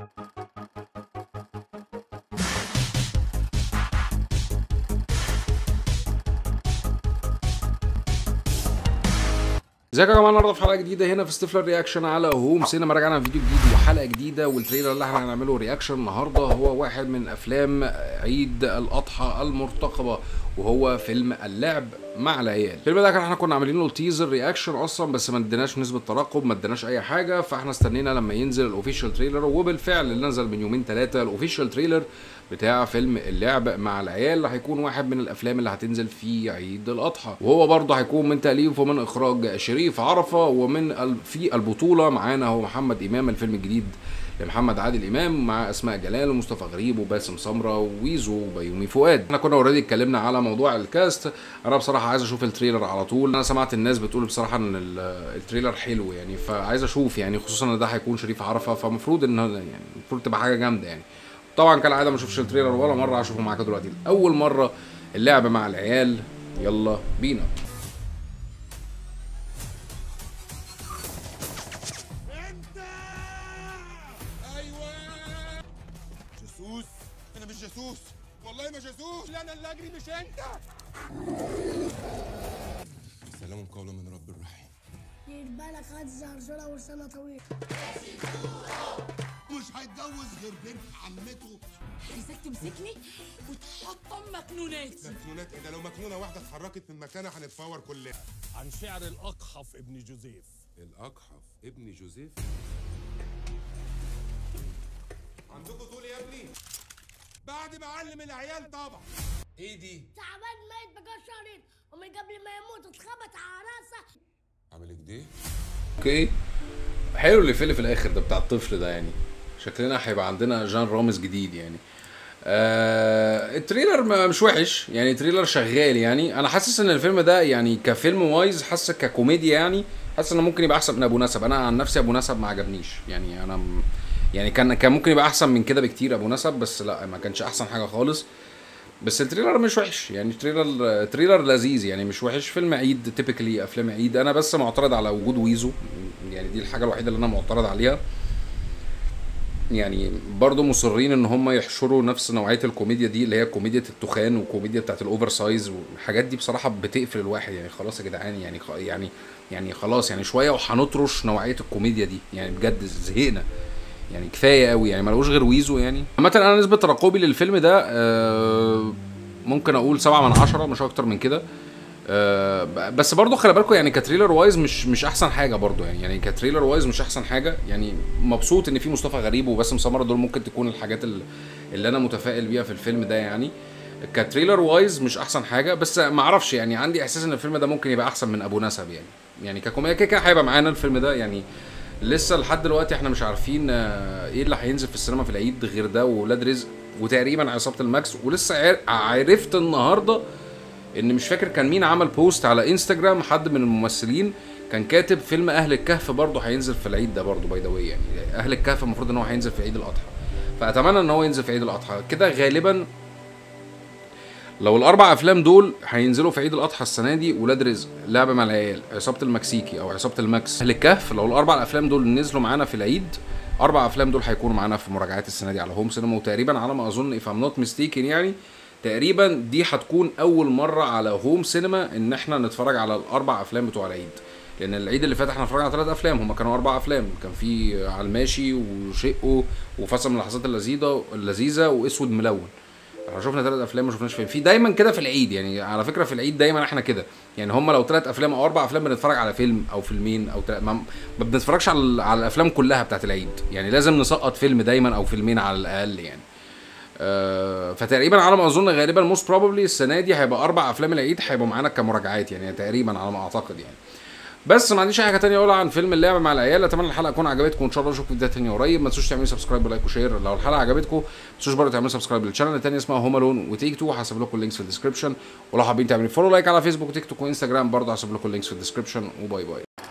ازيكم يا جماعه النهارده في حلقه جديده هنا في ستيفلر رياكشن على هوم سينما رجعنا في فيديو جديد وحلقه جديده والتريلر اللي احنا هنعمله رياكشن النهارده هو واحد من افلام عيد الاضحى المرتقبه وهو فيلم اللعب مع العيال الفيلم ده كان احنا كنا عاملين له تيزر رياكشن اصلا بس ما اديناش نسبه ترقب ما اديناش اي حاجه فاحنا استنينا لما ينزل الاوفيشال تريلر وبالفعل اللي نزل من يومين ثلاثه الاوفيشال تريلر بتاع فيلم اللعب مع العيال اللي هيكون واحد من الافلام اللي هتنزل في عيد الاضحى وهو برضه هيكون من تاليف ومن اخراج شريف عرفه ومن ال... في البطوله معانا هو محمد امام الفيلم الجديد لمحمد عادل امام مع اسماء جلال ومصطفى غريب وباسم سمره وويزو وبيومي فؤاد احنا كنا اوريدي اتكلمنا على موضوع الكاست انا بصراحه عايز اشوف التريلر على طول انا سمعت الناس بتقول بصراحه ان ال- التريلر حلو يعني فعايز اشوف يعني خصوصا ان ده هيكون شريف عرفه فمفروض ان يعني المفروض تبقى حاجه جامده يعني طبعا كالعاده ما اشوفش التريلر ولا مره اشوفه معاك دلوقتي اول مره اللعب مع العيال يلا بينا انت ايوه جاسوس انا مش جاسوس والله ما جاسوس لا انا اللي اجري مش انت سلام قولا من رب الرحيم دير بالك هتظهر زرع ولسانها طويل مش هيتجوز غير بنت عمته عايزاك تمسكني وتحطم مكنوناتي مكنونات ايه ده لو مكنونه واحده اتحركت من مكانها هنتفور كلنا عن شعر الأقحف ابن جوزيف الاقحف ابن جوزيف عندكم طول يا ابني بعد ما علم العيال طبعا ايه دي تعبان ميت بقى شهرين ومن قبل ما يموت اتخبط على راسه عامل كده اوكي حلو اللي في اللي في الاخر ده بتاع الطفل ده يعني شكلنا هيبقى عندنا جان رامز جديد يعني آه التريلر ما- مش وحش يعني تريلر شغال يعني انا حاسس ان الفيلم ده يعني كفيلم وايز حاسس ككوميديا يعني حاسس انه ممكن يبقى احسن من ابو نسب انا عن نفسي ابو نسب ما عجبنيش يعني انا م- يعني كان كان ممكن يبقى احسن من كده بكتير ابو نسب بس لا ما كانش احسن حاجه خالص بس التريلر مش وحش يعني تريلر تريلر لذيذ يعني مش وحش فيلم عيد تيبيكلي افلام عيد انا بس معترض على وجود ويزو يعني دي الحاجه الوحيده اللي انا معترض عليها يعني برضه مصرين ان هم يحشروا نفس نوعيه الكوميديا دي اللي هي كوميديا التخان والكوميديا بتاعت الاوفر سايز والحاجات دي بصراحه بتقفل الواحد يعني خلاص يا جدعان يعني خ- يعني يعني خلاص يعني شويه وهنطرش نوعيه الكوميديا دي يعني بجد زهقنا يعني كفايه قوي يعني ملوش غير ويزو يعني عامه انا نسبه ترقبي للفيلم ده آه، ممكن اقول سبعة من عشرة مش اكتر من كده آه، ب- بس برضو خلي بالكم يعني كتريلر وايز مش مش احسن حاجه برضو يعني يعني كتريلر وايز مش احسن حاجه يعني مبسوط ان في مصطفى غريب وباسم سمره دول ممكن تكون الحاجات ال- اللي انا متفائل بيها في الفيلم ده يعني كتريلر وايز مش احسن حاجه بس ما اعرفش يعني عندي احساس ان الفيلم ده ممكن يبقى احسن من ابو نسب يعني يعني ككوميديا كده كده هيبقى معانا الفيلم ده يعني لسه لحد دلوقتي احنا مش عارفين آه، ايه اللي هينزل في السينما في العيد غير ده وولاد رزق وتقريبا عصابه الماكس ولسه عر- عرفت النهارده ان مش فاكر كان مين عمل بوست على انستجرام حد من الممثلين كان كاتب فيلم اهل الكهف برضه هينزل في العيد ده برضه باي ذا يعني اهل الكهف المفروض ان هو هينزل في عيد الاضحى فاتمنى ان هو ينزل في عيد الاضحى كده غالبا لو الاربع افلام دول هينزلوا في عيد الاضحى السنه دي ولاد رزق لعبه مع العيال عصابه المكسيكي او عصابه الماكس اهل الكهف لو الاربع افلام دول نزلوا معانا في العيد اربع افلام دول هيكونوا معانا في مراجعات السنه دي على هوم سينما وتقريبا على ما اظن if I'm not mistaken يعني تقريبا دي هتكون اول مره على هوم سينما ان احنا نتفرج على الاربع افلام بتوع العيد لان العيد اللي فات احنا اتفرجنا على ثلاث افلام هم كانوا اربع افلام كان في على الماشي وشقه وفصل من اللحظات اللذيذه اللذيذه واسود ملون احنا شفنا ثلاث افلام ما شفناش فيلم في دايما كده في العيد يعني على فكره في العيد دايما احنا كده يعني هم لو ثلاث افلام او اربع افلام بنتفرج على فيلم او فيلمين او تل... ما, ما بنتفرجش على على الافلام كلها بتاعت العيد يعني لازم نسقط فيلم دايما او فيلمين على الاقل يعني آه، فتقريبا على ما اظن غالبا موست بروبلي السنه دي هيبقى اربع افلام العيد هيبقوا معانا كمراجعات يعني تقريبا على ما اعتقد يعني بس ما عنديش اي حاجه تانية اقولها عن فيلم اللعبه مع العيال اتمنى الحلقه تكون عجبتكم وان شاء الله اشوفكم في فيديو تاني قريب ما تنسوش تعملوا سبسكرايب ولايك وشير لو الحلقه عجبتكم ما تنسوش برضه تعملوا سبسكرايب للشانل التاني اسمها هوم الون وتيك تو هسيب لكم اللينكس في الديسكربشن ولو حابين تعملوا فولو لايك على فيسبوك وتيك توك وانستجرام برضه هسيب لكم اللينكس في الديسكربشن وباي باي